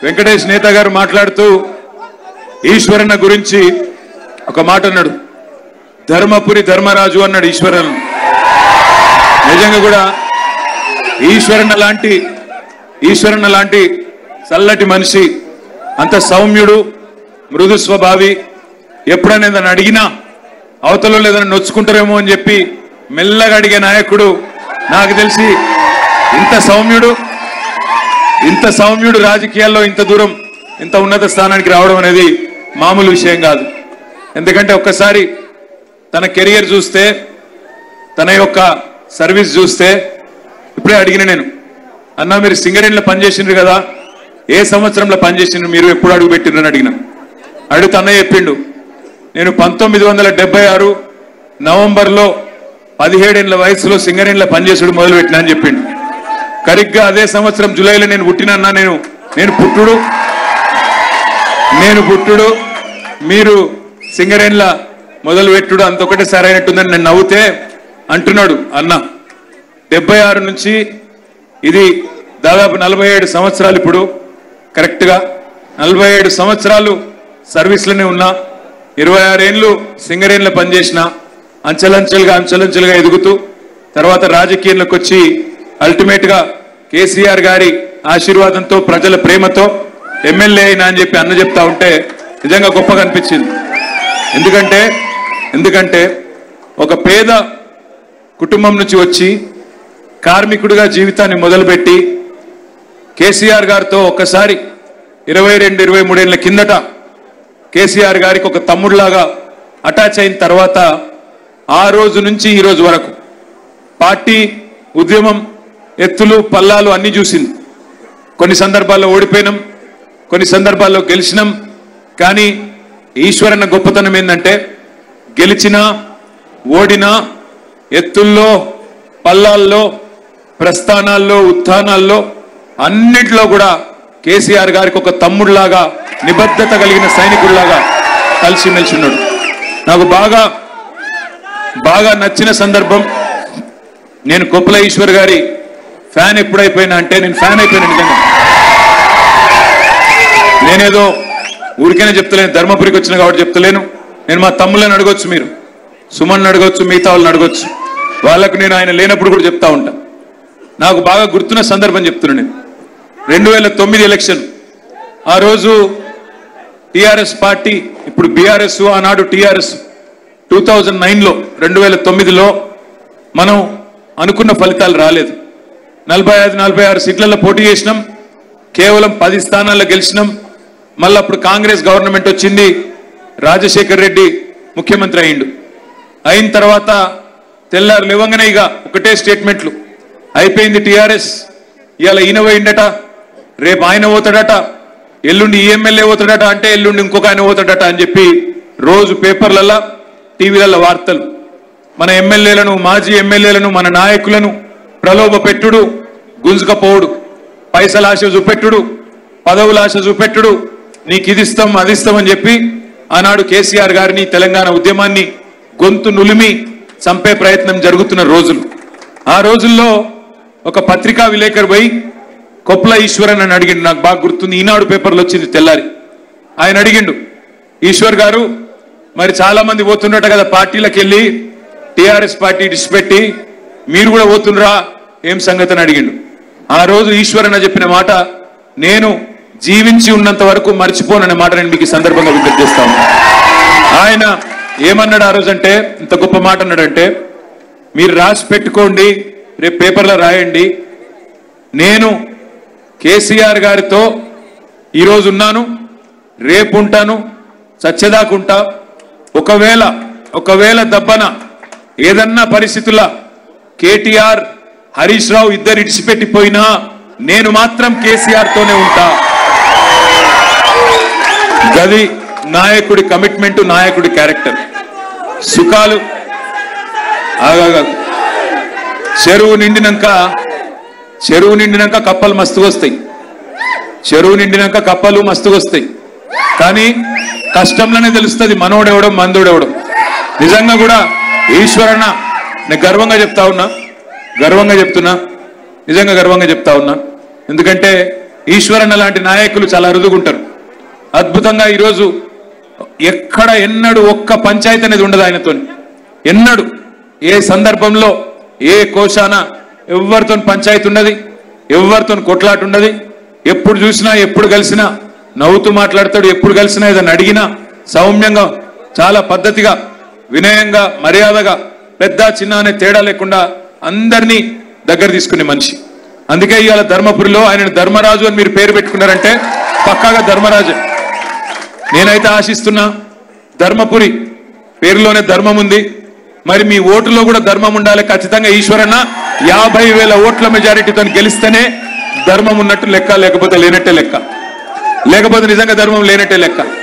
వెంకటేష్ నేత గారు మాట్లాడుతూ ఈశ్వరన్న గురించి ఒక మాట అన్నాడు ధర్మపురి ధర్మరాజు అన్నాడు ఈశ్వరన్ నిజంగా కూడా ఈశ్వరన్న లాంటి ఈశ్వరన్న లాంటి చల్లటి మనిషి అంత సౌమ్యుడు మృదు స్వభావి ఎప్పుడైనా ఏదైనా అడిగినా అవతల ఏదైనా నొచ్చుకుంటారేమో అని చెప్పి మెల్లగా అడిగే నాయకుడు నాకు తెలిసి ఇంత సౌమ్యుడు ఇంత సౌమ్యుడు రాజకీయాల్లో ఇంత దూరం ఇంత ఉన్నత స్థానానికి రావడం అనేది మామూలు విషయం కాదు ఎందుకంటే ఒక్కసారి తన కెరియర్ చూస్తే తన యొక్క సర్వీస్ చూస్తే ఇప్పుడే అడిగిన నేను అన్నా మీరు సింగరేణిలో పనిచేసిండ్రు కదా ఏ సంవత్సరంలో పనిచేసిండ్రు మీరు ఎప్పుడు అడుగు పెట్టిండ్రు అని అడిగిన అడుగుతా అన్న చెప్పిండు నేను పంతొమ్మిది వందల డెబ్బై ఆరు నవంబర్లో పదిహేడేళ్ల వయసులో సింగరేణిలో పనిచేసుడు మొదలు పెట్టినా అని చెప్పిండు కరిగ్గా అదే సంవత్సరం జూలైలో నేను పుట్టినన్నా నేను నేను పుట్టుడు నేను పుట్టుడు మీరు సింగరేన్ల మొదలు పెట్టుడు అంత ఒకటే సరైనట్టుందని నేను నవ్వుతే అంటున్నాడు అన్న డెబ్బై ఆరు నుంచి ఇది దాదాపు నలభై ఏడు సంవత్సరాలు ఇప్పుడు కరెక్ట్గా నలభై ఏడు సంవత్సరాలు సర్వీస్లోనే ఉన్నా ఇరవై ఆరేళ్ళు సింగరేన్లో పనిచేసిన అంచెలంచెలుగా అంచెలంచెలుగా ఎదుగుతూ తర్వాత రాజకీయంలోకి వచ్చి అల్టిమేట్ గా కేసీఆర్ గారి ఆశీర్వాదంతో ప్రజల ప్రేమతో ఎమ్మెల్యే అయినా అని చెప్పి అన్న చెప్తా ఉంటే నిజంగా గొప్పగా అనిపించింది ఎందుకంటే ఎందుకంటే ఒక పేద కుటుంబం నుంచి వచ్చి కార్మికుడిగా జీవితాన్ని మొదలుపెట్టి కేసీఆర్ గారితో ఒక్కసారి ఇరవై రెండు ఇరవై మూడేళ్ల కిందట కేసీఆర్ గారికి ఒక తమ్ముడిలాగా అటాచ్ అయిన తర్వాత ఆ రోజు నుంచి ఈ రోజు వరకు పార్టీ ఉద్యమం ఎత్తులు పల్లాలు అన్ని చూసింది కొన్ని సందర్భాల్లో ఓడిపోయినాం కొన్ని సందర్భాల్లో గెలిచినాం కానీ ఈశ్వరన్న గొప్పతనం ఏంటంటే గెలిచినా ఓడినా ఎత్తుల్లో పల్లాల్లో ప్రస్థానాల్లో ఉత్థానాల్లో అన్నిట్లో కూడా కేసీఆర్ గారికి ఒక తమ్ముడిలాగా నిబద్ధత కలిగిన సైనికుడిలాగా కలిసిమెలిసి ఉన్నాడు నాకు బాగా బాగా నచ్చిన సందర్భం నేను కొప్పుల ఈశ్వర్ గారి ఫ్యాన్ ఎప్పుడైపోయినా అంటే నేను ఫ్యాన్ అయిపోయినా నిజంగా నేనేదో ఊరికైనా చెప్తలేను ధర్మపురికి వచ్చిన కాబట్టి చెప్తలేను నేను మా తమ్ముళ్ళని అడగొచ్చు మీరు సుమన్ అడగొచ్చు మిగతా వాళ్ళని అడగొచ్చు వాళ్ళకు నేను ఆయన లేనప్పుడు కూడా చెప్తా ఉంటా నాకు బాగా గుర్తున్న సందర్భం చెప్తున్నా నేను రెండు వేల తొమ్మిది ఎలక్షన్ ఆ రోజు టిఆర్ఎస్ పార్టీ ఇప్పుడు బీఆర్ఎస్ ఆనాడు టిఆర్ఎస్ టూ థౌజండ్ నైన్లో రెండు వేల తొమ్మిదిలో మనం అనుకున్న ఫలితాలు రాలేదు నలభై ఐదు నలభై ఆరు సీట్లలో పోటీ చేసినాం కేవలం పది స్థానాల్లో గెలిచినాం మళ్ళీ అప్పుడు కాంగ్రెస్ గవర్నమెంట్ వచ్చింది రాజశేఖర్ రెడ్డి ముఖ్యమంత్రి అయిండు అయిన తర్వాత తెల్లారు లేవంగానే ఇక ఒకటే స్టేట్మెంట్లు అయిపోయింది టిఆర్ఎస్ ఇవాళ ఈయన పోయిండట రేపు ఆయన పోతాడట ఎల్లుండి ఈ ఎమ్మెల్యే పోతాడట అంటే ఎల్లుండి ఇంకొక ఆయన పోతాడట అని చెప్పి రోజు పేపర్లలో టీవీలలో వార్తలు మన ఎమ్మెల్యేలను మాజీ ఎమ్మెల్యేలను మన నాయకులను ప్రలోభ పెట్టుడు గుంజుకపోవుడు పైసల ఆశ చూపెట్టుడు పదవుల ఆశ చూపెట్టుడు నీకు ఇది ఇస్తాం అది ఇస్తాం అని చెప్పి ఆనాడు కేసీఆర్ గారిని తెలంగాణ ఉద్యమాన్ని గొంతు నులిమి చంపే ప్రయత్నం జరుగుతున్న రోజులు ఆ రోజుల్లో ఒక పత్రికా విలేకరు పోయి కొప్పుల ఈశ్వరన్ అని అడిగిండు నాకు బాగా గుర్తుంది ఈనాడు పేపర్లో వచ్చింది తెల్లారి ఆయన అడిగిండు ఈశ్వర్ గారు మరి చాలా మంది పోతుండట కదా పార్టీలకు వెళ్ళి టిఆర్ఎస్ పార్టీ డిసిపెట్టి మీరు కూడా పోతుండ్రా ఏం సంగతి అని అడిగిండు ఆ రోజు ఈశ్వరన్న చెప్పిన మాట నేను జీవించి ఉన్నంత వరకు మర్చిపోననే మాట నేను మీకు ఈ సందర్భంగా విజ్ఞప్తి చేస్తాను ఆయన ఏమన్నాడు ఆ రోజు అంటే ఇంత గొప్ప మాట అన్నాడంటే మీరు రాసి పెట్టుకోండి రేపు పేపర్లో రాయండి నేను కేసీఆర్ గారితో ఈరోజు ఉన్నాను రేపు ఉంటాను చచ్చేదాకుంటా ఒకవేళ ఒకవేళ దబ్బన ఏదన్నా పరిస్థితుల కేటీఆర్ హరీష్ రావు ఇద్దరు ఇడిచిపెట్టిపోయినా నేను మాత్రం కేసీఆర్ తోనే ఉంటా గది నాయకుడి కమిట్మెంట్ నాయకుడి క్యారెక్టర్ సుఖాలు ఆగాగా చెరువు నిండినాక చెరువు నిండినాక కప్పలు మస్తుగా వస్తాయి చెరువు నిండినాక కప్పలు మస్తుగా వస్తాయి కానీ కష్టంలోనే తెలుస్తుంది మనోడెవడం మందుడెవడం నిజంగా కూడా ఈశ్వరన్న నేను గర్వంగా చెప్తా ఉన్నా గర్వంగా చెప్తున్నా నిజంగా గర్వంగా చెప్తా ఉన్నా ఎందుకంటే ఈశ్వరన్న లాంటి నాయకులు చాలా అరుదుగుంటారు అద్భుతంగా ఈరోజు ఎక్కడ ఎన్నడు ఒక్క పంచాయతీ అనేది ఉండదు ఆయనతో ఎన్నడు ఏ సందర్భంలో ఏ కోశాన ఎవరితో పంచాయతీ ఉన్నది ఎవరితో కొట్లాట ఉన్నది ఎప్పుడు చూసినా ఎప్పుడు కలిసినా నవ్వుతూ మాట్లాడతాడు ఎప్పుడు కలిసినా ఏదైనా అడిగినా సౌమ్యంగా చాలా పద్ధతిగా వినయంగా మర్యాదగా పెద్ద చిన్న అనే తేడా లేకుండా అందరినీ దగ్గర తీసుకునే మనిషి అందుకే ఇవాళ ధర్మపురిలో ఆయన ధర్మరాజు అని మీరు పేరు పెట్టుకున్నారంటే పక్కాగా ధర్మరాజే నేనైతే ఆశిస్తున్నా ధర్మపురి పేరులోనే ధర్మం ఉంది మరి మీ ఓటులో కూడా ధర్మం ఉండాలి ఖచ్చితంగా ఈశ్వరన్న యాభై వేల ఓట్ల మెజారిటీతో గెలిస్తేనే ధర్మం ఉన్నట్టు లెక్క లేకపోతే లేనట్టే లెక్క లేకపోతే నిజంగా ధర్మం లేనట్టే లెక్క